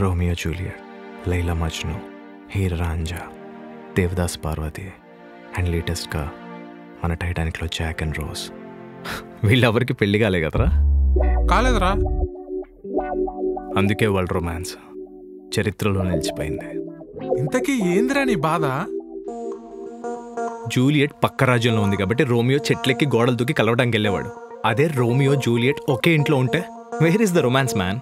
Romeo Juliet Laila Majnu Heer Ranjha Devdas Parvati and లేటెస్ట్గా మన టైటానిక్లో జాక్ అండ్ రోజ్ వీళ్ళెవరికి పెళ్లి కాలే కదరా కాలేదురా అందుకే వాళ్ళ రొమాన్స్ చరిత్రలో నిలిచిపోయింది ఇంతకీ ఏందిరా నీ బాధ జూలియట్ పక్క రాజ్యంలో ఉంది కాబట్టి రోమియో చెట్లెక్కి గోడలు దూకి కలవడానికి వెళ్ళేవాడు అదే రోమియో జూలియట్ ఒకే ఇంట్లో ఉంటే where is the romance man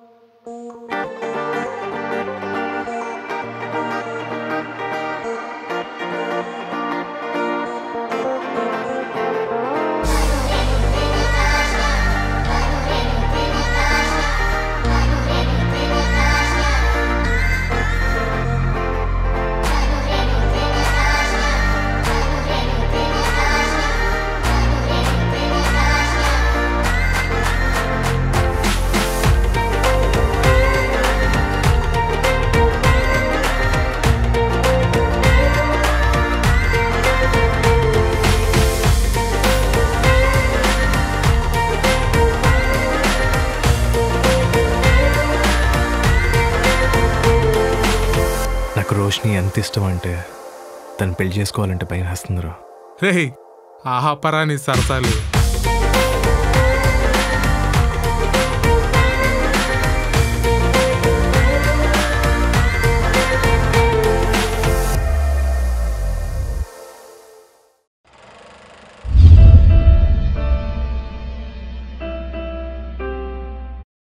నాకు రోష్ని ఎంత ఇష్టం అంటే తను పెళ్లి చేసుకోవాలంటే భయం వేస్తుందిరా రేయ్ ఆహా పరా నీ సరసాలు